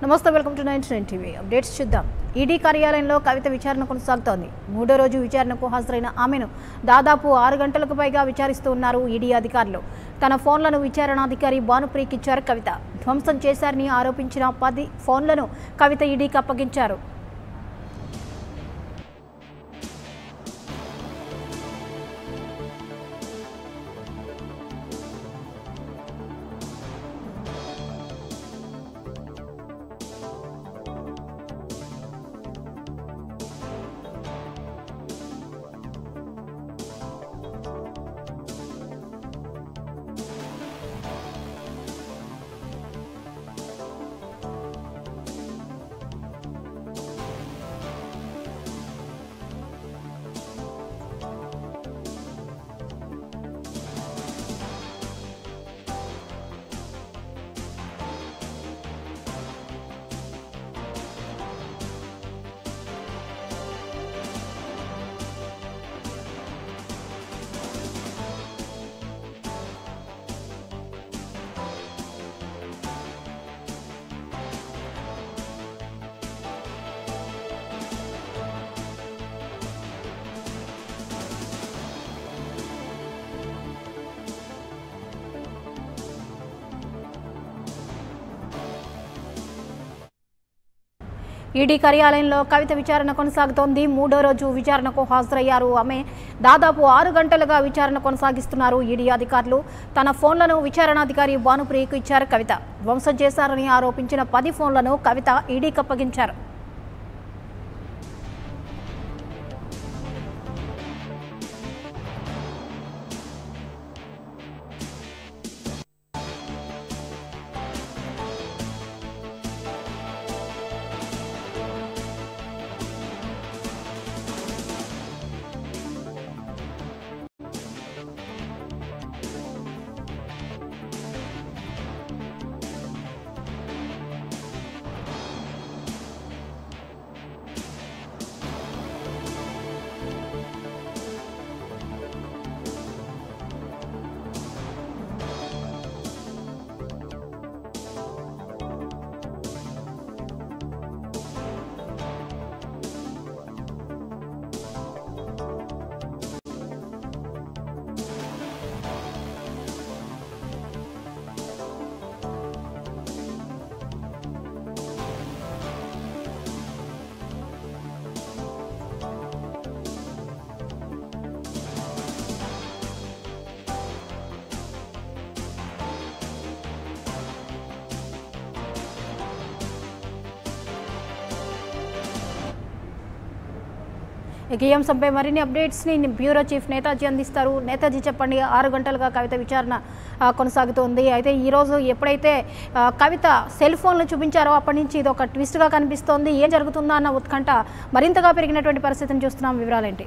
నమస్తే welcome to nine nine TV updates చూద్దాం ED కార్యాలయంలో కవిత విచారణ కొనసాగుతోంది మూడో రోజు విచారణకు హాజరైన ఆమెను దాదాపు ఆరు గంటలకు పైగా విచారిస్తూ ఉన్నారు ఈడీ అధికారులు తన ఫోన్లను విచారణాధికారి భానుప్రీకి ఇచ్చారు కవిత ధ్వంసం చేశారని ఆరోపించిన పది ఫోన్లను కవిత ఈడీకి అప్పగించారు ఈడీ కార్యాలయంలో కవిత విచారణ కొనసాగుతోంది మూడో రోజు విచారణకు హాజరయ్యారు ఆమె దాదాపు ఆరు గంటలుగా విచారణ కొనసాగిస్తున్నారు ఈడీ అధికారులు తన ఫోన్లను విచారణాధికారి భానుప్రియకు ఇచ్చారు కవిత ధ్వంసం చేశారని ఆరోపించిన పది ఫోన్లను కవిత ఈడీకి అప్పగించారు ఇక ఈ అంశంపై మరిన్ని అప్డేట్స్ని బ్యూరో చీఫ్ నేతాజీ అందిస్తారు నేతాజీ చెప్పండి ఆరు గంటలుగా కవిత విచారణ ఆ, కొనసాగుతోంది అయితే ఈరోజు ఎప్పుడైతే ఆ, కవిత సెల్ ఫోన్లు చూపించారో అప్పటి నుంచి ఇది ఒక ట్విస్ట్గా కనిపిస్తోంది ఏం జరుగుతుందా అన్న ఉత్కంఠ మరింతగా పెరిగినటువంటి పరిస్థితిని చూస్తున్నాం వివరాలేంటి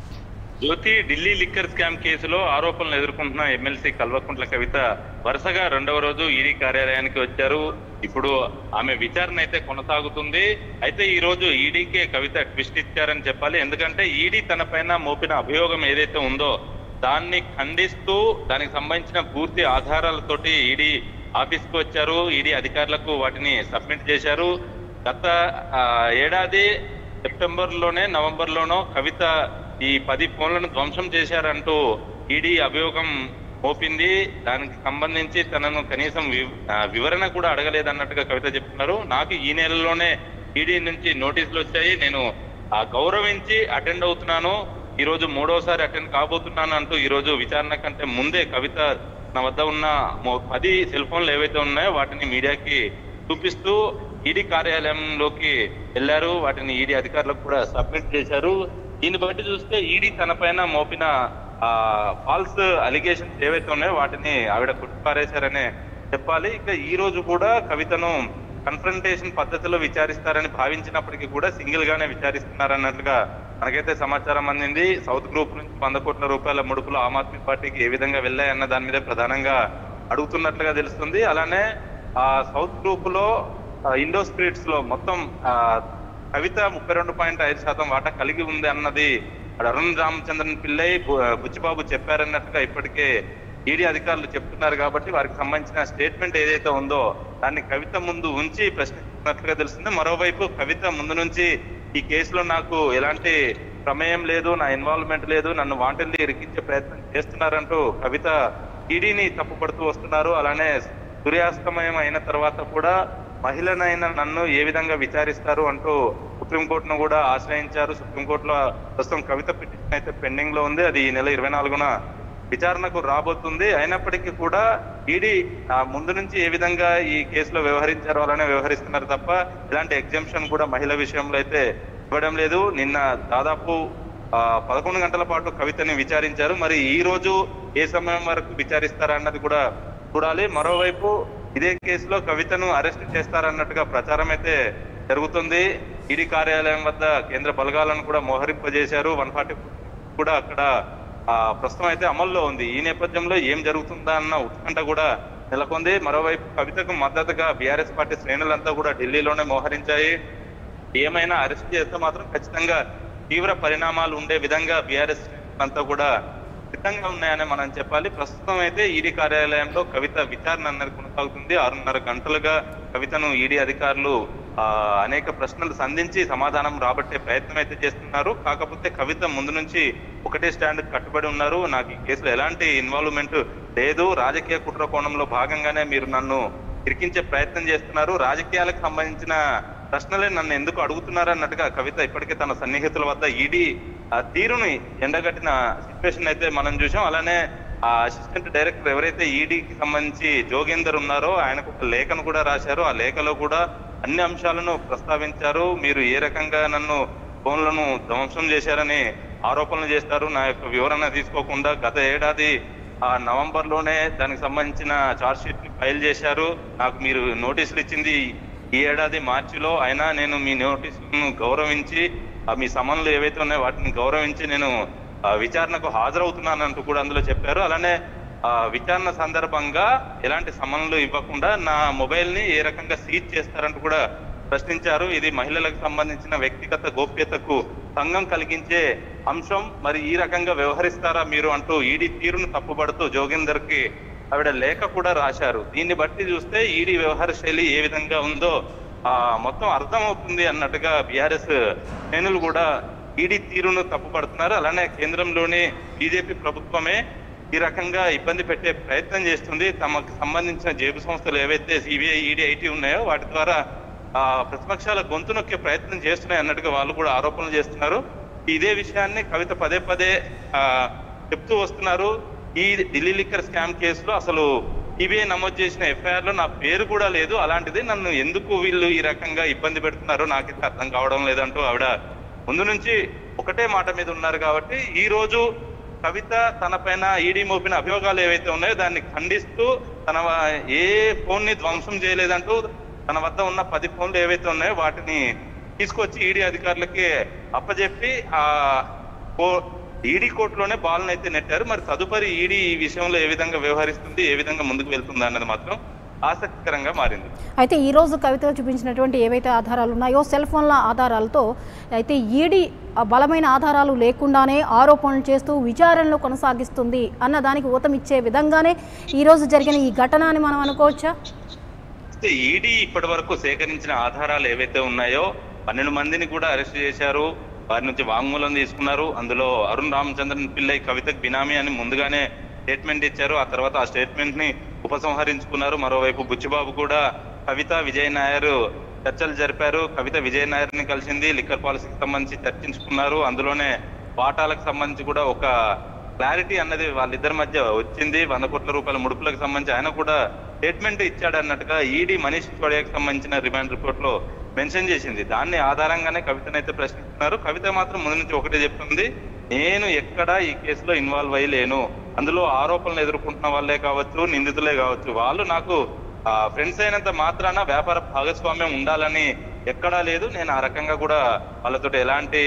జ్యోతి ఢిల్లీ లిక్కర్ స్కామ్ కేసులో ఆరోపణలు ఎదుర్కొంటున్న ఎమ్మెల్సీ కల్వకుంట్ల కవిత వరుసగా రెండవ రోజు ఈడీ కార్యాలయానికి వచ్చారు ఇప్పుడు ఆమె విచారణ అయితే కొనసాగుతుంది అయితే ఈ రోజు ఈడీకే కవిత ట్విస్ట్ ఇచ్చారని చెప్పాలి ఎందుకంటే ఈడీ తన పైన మోపిన అభియోగం ఏదైతే ఉందో దాన్ని ఖండిస్తూ దానికి సంబంధించిన పూర్తి ఆధారాలతోటి ఈడీ ఆఫీస్కి వచ్చారు ఈడీ అధికారులకు వాటిని సబ్మిట్ చేశారు గత ఆ, ఏడాది సెప్టెంబర్ లోనే నవంబర్ లోనో కవిత ఈ పది ఫోన్లను ధ్వంసం చేశారంటూ ఈడీ అభియోగం మోపింది దానికి సంబంధించి తనను కనీసం వి- ఆ, వివరణ కూడా అడగలేదన్నట్టుగా కవిత చెప్తున్నారు నాకు ఈ నెలలోనే ఈడీ నుంచి నోటీసులు వచ్చాయి నేను ఆ గౌరవించి అటెండ్ అవుతున్నాను ఈ రోజు మూడోసారి అటెండ్ కాబోతున్నాను అంటూ ఈ రోజు విచారణ కంటే ముందే కవిత నా వద్ద ఉన్న మొ- పది సెల్ ఫోన్లు ఏవైతే ఉన్నాయో వాటిని మీడియాకి చూపిస్తూ ఈడీ కార్యాలయంలోకి వెళ్ళారు వాటిని ఈడీ అధికారులకు కూడా సబ్మిట్ చేశారు దీన్ని బట్టి చూస్తే ఈడీ తన పైన మోపిన ఆ ఫాల్స్ అలిగేషన్స్ ఏవైతే ఉన్నాయో వాటిని ఆవిడ కొట్టిపారేశారనే చెప్పాలి ఇక ఈ రోజు కూడా కవితను కన్ఫరంటేషన్ పద్ధతిలో విచారిస్తారని భావించినప్పటికీ కూడా సింగిల్ గానే విచారిస్తున్నారన్నట్లుగా మనకైతే సమాచారం అందింది సౌత్ గ్రూప్ నుంచి వంద కోట్ల రూపాయల ముడుపులు ఆమ్ ఆద్మీ పార్టీకి ఏ విధంగా వెళ్ళాయన్న దాని మీద ప్రధానంగా అడుగుతున్నట్లుగా తెలుస్తుంది అలానే ఆ సౌత్ గ్రూప్ లో ఆ, ఇండో స్పిరిట్స్ లో మొత్తం ఆ, కవిత ముప్పై రెండు పాయింట్ ఐదు శాతం వాటా కలిగి ఉంది అన్నది అరుణ్ రామచంద్రన్ పిల్లై బు- బుచ్చిబాబు చెప్పారన్నట్టుగా ఇప్పటికే ఈడీ అధికారులు చెప్తున్నారు కాబట్టి వారికి సంబంధించిన స్టేట్మెంట్ ఏదైతే ఉందో దాన్ని కవిత ముందు ఉంచి ప్రశ్నిస్తున్నట్లుగా తెలుస్తుంది మరోవైపు కవిత ముందు నుంచి ఈ కేసులో నాకు ఎలాంటి ప్రమేయం లేదు నా ఇన్వాల్వ్మెంట్ లేదు నన్ను వాంటెల్ని ఇరికించే ప్రయత్నం చేస్తున్నారంటూ కవిత ఈడీని తప్పుపడుతూ వస్తున్నారు అలానే సూర్యాస్తమయం అయిన తర్వాత కూడా మహిళనైన నన్ను ఏ విధంగా విచారిస్తారు అంటూ సుప్రీంకోర్టును కూడా ఆశ్రయించారు సుప్రీంకోర్టులో ప్రస్తుతం కవిత పిటిషన్ అయితే పెండింగ్ లో ఉంది అది ఈ నెల ఇరవై నాలుగున విచారణకు రాబోతుంది అయినప్పటికీ కూడా ఈడీ ముందు నుంచి ఏ విధంగా ఈ కేసులో వ్యవహరించారో అలానే వ్యవహరిస్తున్నారు తప్ప ఇలాంటి ఎగ్జామ్షన్ కూడా మహిళ విషయంలో అయితే ఇవ్వడం లేదు నిన్న దాదాపు ఆ, పదకొండు గంటల పాటు కవితని విచారించారు మరి ఈ రోజు ఏ సమయం వరకు విచారిస్తారన్నది కూడా చూడాలి మరోవైపు ఇదే కేసులో కవితను అరెస్ట్ చేస్తారన్నట్టుగా ప్రచారం అయితే జరుగుతుంది ఈడీ కార్యాలయం వద్ద కేంద్ర బలగాలను కూడా మోహరింపజేశారు వన్ ఫార్టీ కూడా అక్కడ ఆ, ప్రస్తుతం అయితే అమల్లో ఉంది ఈ నేపథ్యంలో ఏం జరుగుతుందా అన్న ఉత్కంఠ కూడా నెలకొంది మరోవైపు కవితకు మద్దతుగా బీఆర్ఎస్ పార్టీ శ్రేణులంతా కూడా ఢిల్లీలోనే మోహరించాయి ఏమైనా అరెస్ట్ చేస్తే మాత్రం ఖచ్చితంగా తీవ్ర పరిణామాలు ఉండే విధంగా బీఆర్ఎస్ అంతా కూడా సిద్ధంగా ఉన్నాయని మనం చెప్పాలి ప్రస్తుతం అయితే ఈడీ కార్యాలయంలో కవిత విచారణ అన్నది కొనసాగుతుంది ఆరున్నర గంటలుగా కవితను ఈడీ అధికారులు ఆ, అనేక ప్రశ్నలు సంధించి సమాధానం రాబట్టే ప్రయత్నం అయితే చేస్తున్నారు కాకపోతే కవిత ముందు నుంచి ఒకటే స్టాండ్ కట్టుబడి ఉన్నారు నాకు ఈ కేసులో ఎలాంటి ఇన్వాల్వ్మెంట్ లేదు రాజకీయ కుట్ర కోణంలో భాగంగానే మీరు నన్ను ఇరికించే ప్రయత్నం చేస్తున్నారు రాజకీయాలకు సంబంధించిన ప్రశ్నలే నన్ను ఎందుకు అడుగుతున్నారు అన్నట్టుగా కవిత ఇప్పటికే తన సన్నిహితుల వద్ద ఈడీ ఆ తీరుని ఎండగట్టిన సిచ్యువేషన్ అయితే మనం చూసాం అలానే ఆ అసిస్టెంట్ డైరెక్టర్ ఎవరైతే ఈడీకి సంబంధించి జోగేందర్ ఉన్నారో ఆయనకు ఒక లేఖను కూడా రాశారు ఆ లేఖలో కూడా అన్ని అంశాలను ప్రస్తావించారు మీరు ఏ రకంగా నన్ను ఫోన్లను ధ్వంసం చేశారని ఆరోపణలు చేస్తారు నా యొక్క వివరణ తీసుకోకుండా గత ఏడాది ఆ నవంబర్ లోనే దానికి సంబంధించిన చార్జ్ షీట్ ని ఫైల్ చేశారు నాకు మీరు నోటీసులు ఇచ్చింది ఈ ఏడాది మార్చిలో అయినా నేను మీ నోటీసులను గౌరవించి ఆ మీ సమన్లు ఏవైతే ఉన్నాయో వాటిని గౌరవించి నేను ఆ, విచారణకు హాజరవుతున్నానంటూ కూడా అందులో చెప్పారు అలానే ఆ, విచారణ సందర్భంగా ఎలాంటి సమన్లు ఇవ్వకుండా నా మొబైల్ ని ఏ రకంగా సీజ్ చేస్తారంటూ కూడా ప్రశ్నించారు ఇది మహిళలకు సంబంధించిన వ్యక్తిగత గోప్యతకు సంఘం కలిగించే అంశం మరి ఈ రకంగా వ్యవహరిస్తారా మీరు అంటూ ఈడీ తీరును తప్పుపడుతూ జోగేందర్ కి ఆవిడ లేఖ కూడా రాశారు దీన్ని బట్టి చూస్తే ఈడీ వ్యవహార శైలి ఏ విధంగా ఉందో ఆ మొత్తం అర్థమవుతుంది అన్నట్టుగా బీఆర్ఎస్ శ్రేణులు కూడా ఈడీ తీరును తప్పుపడుతున్నారు అలానే కేంద్రంలోని బీజేపీ ప్రభుత్వమే ఈ రకంగా ఇబ్బంది పెట్టే ప్రయత్నం చేస్తుంది తమకు సంబంధించిన జేబు సంస్థలు ఏవైతే సిబిఐ ఈడీ ఐటీ ఉన్నాయో వాటి ద్వారా ఆ ప్రతిపక్షాల గొంతు నొక్కే ప్రయత్నం చేస్తున్నాయి అన్నట్టుగా వాళ్ళు కూడా ఆరోపణలు చేస్తున్నారు ఇదే విషయాన్ని కవిత పదే పదే ఆ చెప్తూ వస్తున్నారు ఈ ఢిల్లీ లిక్కర్ స్కామ్ కేసులో అసలు సిబిఐ నమోదు చేసిన ఎఫ్ఐఆర్ లో నా పేరు కూడా లేదు అలాంటిది నన్ను ఎందుకు వీళ్ళు ఈ రకంగా ఇబ్బంది పెడుతున్నారో నాకైతే అర్థం కావడం లేదంటూ ఆవిడ ముందు నుంచి ఒకటే మాట మీద ఉన్నారు కాబట్టి ఈ రోజు కవిత తన పైన ఈడీ మోపిన అభియోగాలు ఏవైతే ఉన్నాయో దాన్ని ఖండిస్తూ తన వ- ఏ ఫోన్ ని ధ్వంసం చేయలేదంటూ తన వద్ద ఉన్న పది ఫోన్లు ఏవైతే ఉన్నాయో వాటిని తీసుకొచ్చి ఈడీ అధికారులకి అప్పజెప్పి ఆ కో- ఈడీ కోర్టులోనే బాల్ని అయితే నెట్టారు మరి తదుపరి ఈడీ ఈ విషయంలో ఏ విధంగా వ్యవహరిస్తుంది ఏ విధంగా ముందుకు వెళ్తుంది అన్నది మాత్రం ఆసక్తికరంగా మారింది అయితే ఈ రోజు కవితలో చూపించినటువంటి ఏవైతే ఆధారాలు ఉన్నాయో సెల్ ఫోన్ల ఆధారాలతో అయితే ఈడీ ఆ బలమైన ఆధారాలు లేకుండానే ఆరోపణలు చేస్తూ విచారణలు కొనసాగిస్తుంది అన్న దానికి ఊతమిచ్చే విధంగానే ఈ రోజు జరిగిన ఈ ఘటన అని మనం అనుకోవచ్చా అయితే ఈడీ ఇప్పటి వరకు సేకరించిన ఆధారాలు ఏవైతే ఉన్నాయో పన్నెండు మందిని కూడా అరెస్ట్ చేశారు వారి నుంచి వాంగ్మూలం తీసుకున్నారు అందులో అరుణ్ రామచంద్రన్ పిల్లై కవితకు బినామీ అని ముందుగానే స్టేట్మెంట్ ఇచ్చారు ఆ తర్వాత ఆ స్టేట్మెంట్ ని ఉపసంహరించుకున్నారు మరోవైపు బుచ్చిబాబు కూడా కవిత విజయ్ నాయర్ చర్చలు జరిపారు కవిత విజయ్ నాయర్ ని కలిసింది లిక్కర్ పాలసీకి సంబంధించి చర్చించుకున్నారు అందులోనే వాటాలకు సంబంధించి కూడా ఒక క్లారిటీ అన్నది వాళ్ళిద్దరి మధ్య వచ్చింది వంద కోట్ల రూపాయల ముడుపులకు సంబంధించి ఆయన కూడా స్టేట్మెంట్ ఇచ్చాడు అన్నట్టుగా ఈడీ మనీష్ సిసోడియాకి సంబంధించిన రిమాండ్ రిపోర్ట్ లో మెన్షన్ చేసింది దాన్ని ఆధారంగానే కవితనైతే ప్రశ్నిస్తున్నారు కవిత మాత్రం ముందు నుంచి ఒకటే చెప్తుంది నేను ఎక్కడ ఈ కేసులో ఇన్వాల్వ్ అయ్యలేను అందులో ఆరోపణలు ఎదుర్కొంటున్న వాళ్ళే కావచ్చు నిందితులే కావచ్చు వాళ్ళు నాకు ఫ్రెండ్స్ అయినంత మాత్రాన వ్యాపార భాగస్వామ్యం ఉండాలని ఎక్కడా లేదు నేను ఆ రకంగా కూడా వాళ్ళతో ఎలాంటి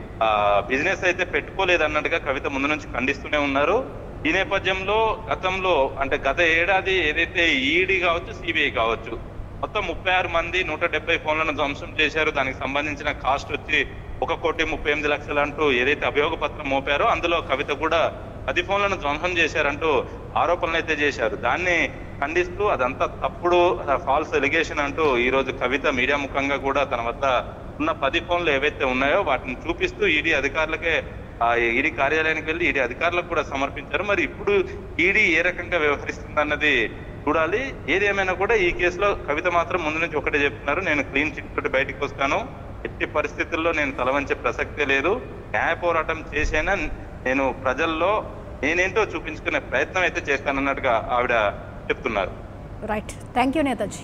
బిజినెస్ అయితే పెట్టుకోలేదు అన్నట్టుగా కవిత ముందు నుంచి ఖండిస్తూనే ఉన్నారు ఈ నేపథ్యంలో గతంలో అంటే గత ఏడాది ఏదైతే ఈడీ కావచ్చు సిబిఐ కావచ్చు మొత్తం ముప్పై ఆరు మంది నూట డెబ్బై ఫోన్లను ధ్వంసం చేశారు దానికి సంబంధించిన కాస్ట్ వచ్చి ఒక కోటి ముప్పై ఎనిమిది లక్షలు అంటూ ఏదైతే అభియోగ పత్రం మోపారో అందులో కవిత కూడా పది ఫోన్లను ధ్వంసం చేశారంటూ ఆరోపణలు అయితే చేశారు దాన్ని ఖండిస్తూ అదంతా తప్పుడు ఫాల్స్ ఎలిగేషన్ అంటూ ఈ రోజు కవిత మీడియా ముఖంగా కూడా తన వద్ద ఉన్న పది ఫోన్లు ఏవైతే ఉన్నాయో వాటిని చూపిస్తూ ఈడీ అధికారులకే ఆ ఈడీ కార్యాలయానికి వెళ్ళి ఈడీ అధికారులకు కూడా సమర్పించారు మరి ఇప్పుడు ఈడీ ఏ రకంగా వ్యవహరిస్తుంది అన్నది చూడాలి ఏదేమైనా కూడా ఈ కేసులో కవిత మాత్రం ముందు నుంచి ఒకటే చెప్తున్నారు నేను క్లీన్ చిట్ తోటి బయటకు వస్తాను ఎట్టి పరిస్థితుల్లో నేను తలవంచే ప్రసక్తే లేదు న్యాయ పోరాటం చేసైనా నేను ప్రజల్లో నేనేంటో చూపించుకునే ప్రయత్నం అయితే చేస్తానన్నట్టుగా ఆవిడ చెప్తున్నారు right thank you Netaji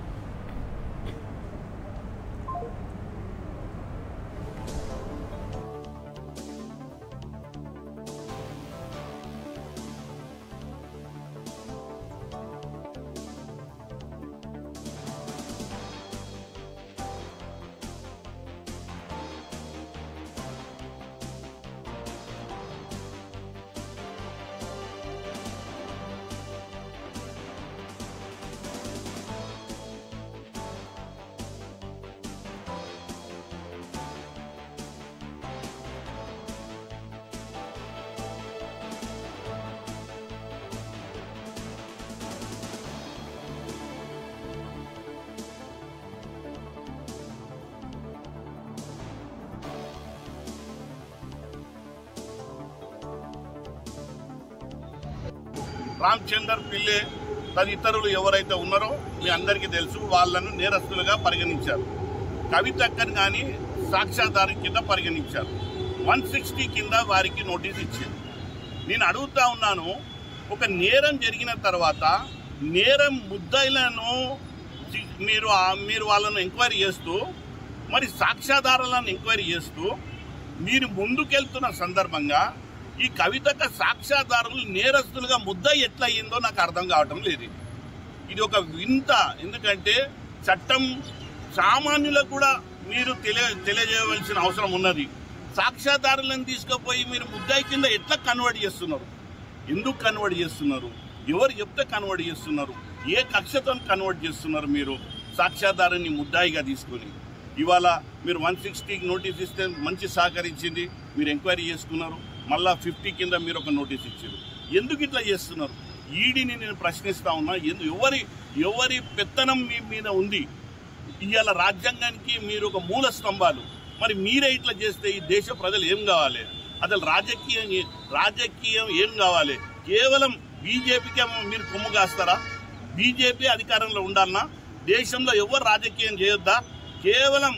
Ramachandar Pillai తదితరులు ఎవరైతే ఉన్నారో మీ అందరికీ తెలుసు వాళ్ళను నేరస్తులుగా పరిగణించారు కవితక్కని కానీ సాక్ష్యాధారం కింద పరిగణించారు వన్ సిక్స్టీ కింద వారికి నోటీస్ ఇచ్చింది నేను అడుగుతా ఉన్నాను ఒక నేరం జరిగిన తర్వాత నేరం ముద్దాయిలను చి- మీరు ఆ- మీరు వాళ్ళను ఎంక్వైరీ చేస్తూ మరి సాక్ష్యాధారాలను ఎంక్వైరీ చేస్తూ మీరు ముందుకెళ్తున్న సందర్భంగా ఈ కవితక సాక్ష్యాధారులు నేరస్తులుగా ముద్ద ఎట్లా అయ్యిందో నాకు అర్థం కావటం లేదు ఇది. ఇది ఒక వింత ఎందుకంటే చట్టం సామాన్యులకు కూడా మీరు తెలియ తెలియజేయవలసిన అవసరం ఉన్నది సాక్ష్యాధారులను తీసుకుపోయి మీరు ముద్దాయి కింద ఎట్లా కన్వర్ట్ చేస్తున్నారు ఎందుకు కన్వర్ట్ చేస్తున్నారు ఎవరు చెప్తే కన్వర్ట్ చేస్తున్నారు ఏ కక్షతో కన్వర్ట్ చేస్తున్నారు మీరు సాక్ష్యాధారాన్ని ముద్దాయిగా తీసుకొని ఇవాళ మీరు వన్ సిక్స్టీకి నోటీస్ ఇస్తే మంచి సహకరించింది మీరు ఎంక్వైరీ చేసుకున్నారు మళ్ళా ఫిఫ్టీ కింద మీరు ఒక నోటీస్ ఇచ్చారు ఎందుకు ఇట్లా చేస్తున్నారు ఈడీని నేను ప్రశ్నిస్తా ఉన్నా ఎందు ఎవరి ఎవరి పెత్తనం మీ మీద ఉంది ఇవాళ రాజ్యాంగానికి మీరు ఒక మూల స్తంభాలు మరి మీరే ఇట్లా చేస్తే ఈ దేశ ప్రజలు ఏం కావాలి అసలు రాజకీయం ఏ- రాజకీయం ఏం కావాలి కేవలం బీజేపీకి మీరు కొమ్ము కాస్తారా బీజేపీ అధికారంలో ఉండాలన్నా దేశంలో ఎవరు రాజకీయం చేయొద్దా కేవలం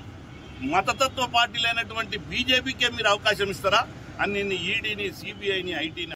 మతతత్వ పార్టీలైనటువంటి బీజేపీకే మీరు అవకాశం ఇస్తారా అని ఈడీని సిబిఐని ఐటీని